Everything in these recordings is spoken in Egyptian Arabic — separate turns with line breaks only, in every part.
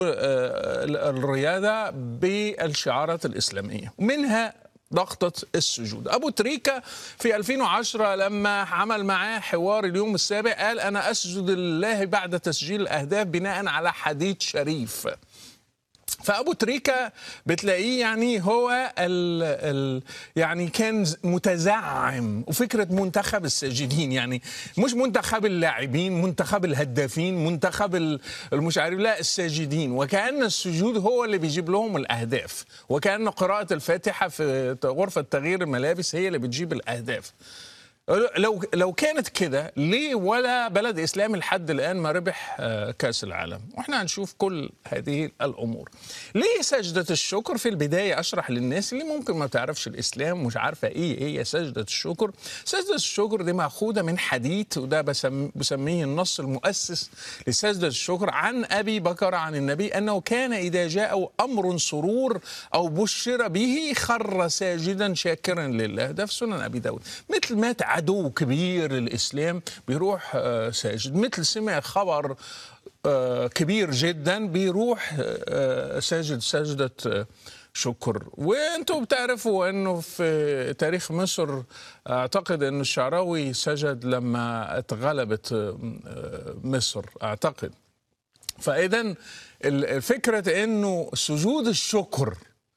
الرياضة بالشعارات الإسلامية منها ضغطة السجود أبو تريكة في 2010 لما عمل معاه حوار اليوم السابع قال أنا أسجد لله بعد تسجيل الأهداف بناء على حديث شريف فابو تريكه بتلاقيه يعني هو ال ال يعني كان متزعم وفكره منتخب الساجدين يعني مش منتخب اللاعبين منتخب الهدافين منتخب المش عارف لا الساجدين وكان السجود هو اللي بيجيب لهم الاهداف وكان قراءه الفاتحه في غرفه تغيير الملابس هي اللي بتجيب الاهداف لو لو كانت كده ليه ولا بلد اسلامي لحد الان ما ربح كاس العالم واحنا هنشوف كل هذه الامور ليه سجده الشكر في البدايه اشرح للناس اللي ممكن ما تعرفش الاسلام مش عارفه ايه ايه سجده الشكر سجده الشكر دي ماخوذه من حديث وده بسم بسميه النص المؤسس لسجده الشكر عن ابي بكر عن النبي انه كان اذا جاء امر سرور او بشر به خر ساجدا شاكرا لله ده في سنن ابي داود مثل ما عدو كبير للإسلام بيروح ساجد مثل سمع خبر كبير جدا بيروح ساجد سجدة شكر وانتم بتعرفوا انه في تاريخ مصر اعتقد ان الشعراوي سجد لما اتغلبت مصر اعتقد فاذا فكره انه سجود الشكر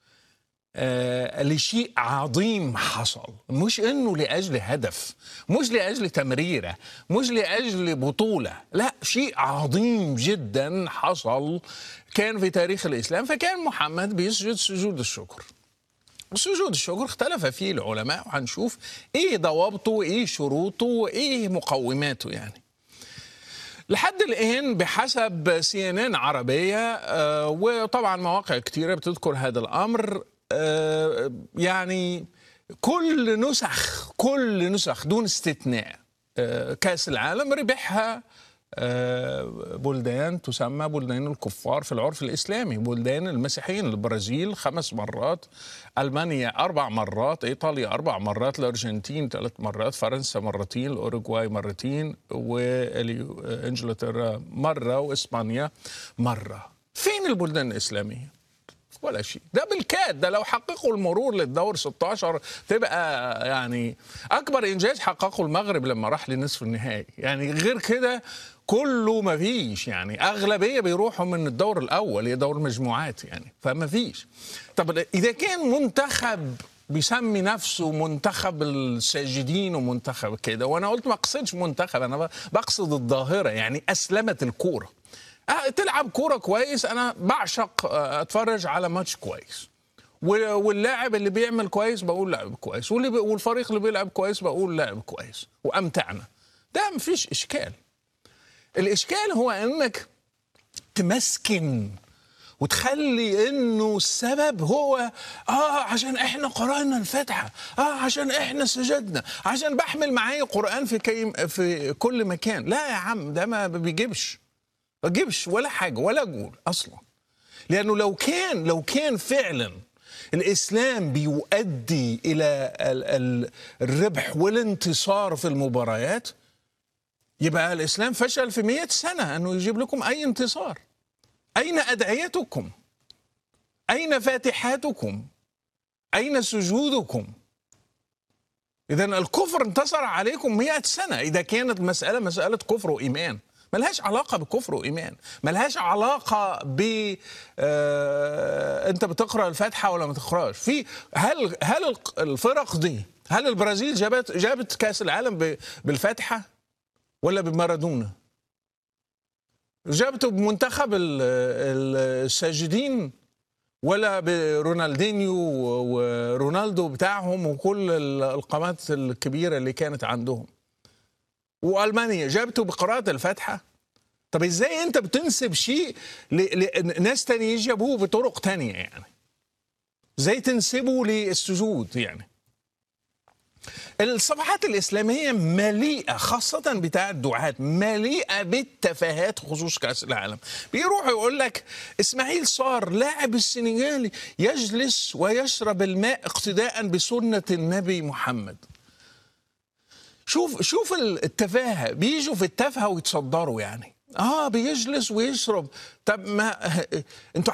آه لشيء عظيم حصل مش انه لاجل هدف مش لاجل تمريره مش لاجل بطوله لا شيء عظيم جدا حصل كان في تاريخ الاسلام فكان محمد بيسجد سجود الشكر سجود الشكر اختلف فيه العلماء وهنشوف ايه ضوابطه وايه شروطه وايه مقوماته يعني لحد الآن بحسب سي ان ان عربية آه وطبعا مواقع كثيرة بتذكر هذا الأمر آه يعني كل نسخ كل نسخ دون استثناء آه كأس العالم ربحها بلدان تسمى بلدان الكفار في العرف الإسلامي بلدان المسيحيين البرازيل خمس مرات ألمانيا أربع مرات إيطاليا أربع مرات الأرجنتين ثلاث مرات فرنسا مرتين الأوروغواي مرتين وإنجلترا مرة وإسبانيا مرة فين البلدان الإسلامية؟ ولا شيء ده بالكاد ده لو حققوا المرور للدور 16 تبقى يعني اكبر انجاز حققه المغرب لما راح لنصف النهائي يعني غير كده كله ما فيش يعني اغلبيه بيروحوا من الدور الاول هي دور المجموعات يعني فما فيش طب اذا كان منتخب بيسمي نفسه منتخب الساجدين ومنتخب كده وانا قلت ما اقصدش منتخب انا بقصد الظاهره يعني اسلمت الكوره تلعب كوره كويس انا بعشق اتفرج على ماتش كويس واللاعب اللي بيعمل كويس بقول لاعب كويس واللي بي والفريق اللي بيلعب كويس بقول لاعب كويس وامتعنا ده مفيش اشكال الاشكال هو انك تمسكن وتخلي انه السبب هو اه عشان احنا قرانا الفاتحه اه عشان احنا سجدنا عشان بحمل معايا قران في كي في كل مكان لا يا عم ده ما بيجيبش ما تجيبش ولا حاجه ولا جول اصلا لانه لو كان لو كان فعلا الاسلام بيؤدي الى الربح والانتصار في المباريات يبقى الاسلام فشل في مئة سنه انه يجيب لكم اي انتصار اين ادعيتكم اين فاتحاتكم اين سجودكم اذا الكفر انتصر عليكم مئة سنه اذا كانت المساله مساله كفر وايمان ملهاش علاقة بكفر وإيمان ملهاش علاقة ب آه أنت بتقرأ الفاتحة ولا ما تقرأش في هل هل الفرق دي هل البرازيل جابت جابت كأس العالم بالفاتحة ولا بمارادونا جابته بمنتخب الساجدين ولا برونالدينيو ورونالدو بتاعهم وكل القامات الكبيرة اللي كانت عندهم والمانيا جابته بقراءه الفاتحه طب ازاي انت بتنسب شيء لناس تانية جابوه بطرق تانية يعني ازاي تنسبه للسجود يعني الصفحات الإسلامية مليئة خاصة بتاع الدعاة مليئة بالتفاهات خصوص كأس العالم بيروح يقول لك إسماعيل صار لاعب السنغالي يجلس ويشرب الماء اقتداء بسنة النبي محمد شوف شوف التفاهه بيجوا في التافهه ويتصدروا يعني اه بيجلس ويشرب طب ما انتوا